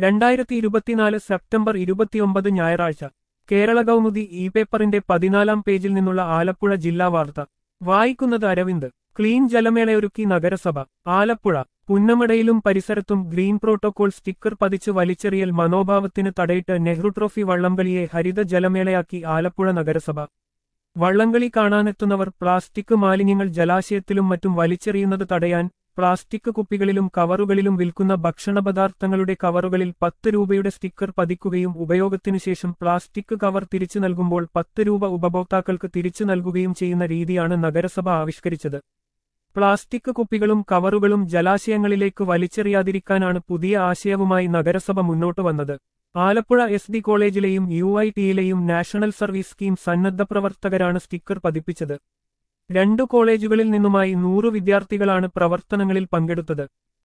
രണ്ടായിരത്തി ഇരുപത്തിനാല് സെപ്റ്റംബർ ഇരുപത്തിയൊമ്പത് ഞായറാഴ്ച കേരള കൗമുദി ഇ പേപ്പറിന്റെ പതിനാലാം പേജിൽ നിന്നുള്ള ആലപ്പുഴ ജില്ലാ വാർത്ത വായിക്കുന്നത് അരവിന്ദ് ക്ലീൻ ജലമേളയൊരുക്കി നഗരസഭ ആലപ്പുഴ പുന്നമടയിലും പരിസരത്തും ഗ്രീൻ പ്രോട്ടോകോൾ സ്റ്റിക്കർ പതിച്ച് വലിച്ചെറിയൽ മനോഭാവത്തിന് തടയിട്ട് നെഹ്റു ട്രോഫി വള്ളംകളിയെ ഹരിത ജലമേളയാക്കി ആലപ്പുഴ നഗരസഭ വള്ളംകളി കാണാനെത്തുന്നവർ പ്ലാസ്റ്റിക് മാലിന്യങ്ങൾ ജലാശയത്തിലും മറ്റും വലിച്ചെറിയുന്നത് തടയാൻ പ്ലാസ്റ്റിക് കുപ്പികളിലും കവറുകളിലും വിൽക്കുന്ന ഭക്ഷണപദാർത്ഥങ്ങളുടെ കവറുകളിൽ പത്ത് രൂപയുടെ സ്റ്റിക്കർ പതിക്കുകയും ഉപയോഗത്തിനുശേഷം പ്ലാസ്റ്റിക് കവർ തിരിച്ചു നൽകുമ്പോൾ പത്ത് രൂപ ഉപഭോക്താക്കൾക്ക് തിരിച്ചു നൽകുകയും ചെയ്യുന്ന രീതിയാണ് നഗരസഭ ആവിഷ്കരിച്ചത് പ്ലാസ്റ്റിക് കുപ്പികളും കവറുകളും ജലാശയങ്ങളിലേക്ക് വലിച്ചെറിയാതിരിക്കാനാണ് പുതിയ ആശയവുമായി നഗരസഭ മുന്നോട്ടു വന്നത് ആലപ്പുഴ എസ് ഡി കോളേജിലെയും യു ഐ ടിയിലെയും നാഷണൽ സർവീസ് സ്കീം സന്നദ്ധ പ്രവർത്തകരാണ് സ്റ്റിക്കർ പതിപ്പിച്ചത് രണ്ടു കോളേജുകളിൽ നിന്നുമായി നൂറു വിദ്യാർത്ഥികളാണ് പ്രവർത്തനങ്ങളിൽ പങ്കെടുത്തത്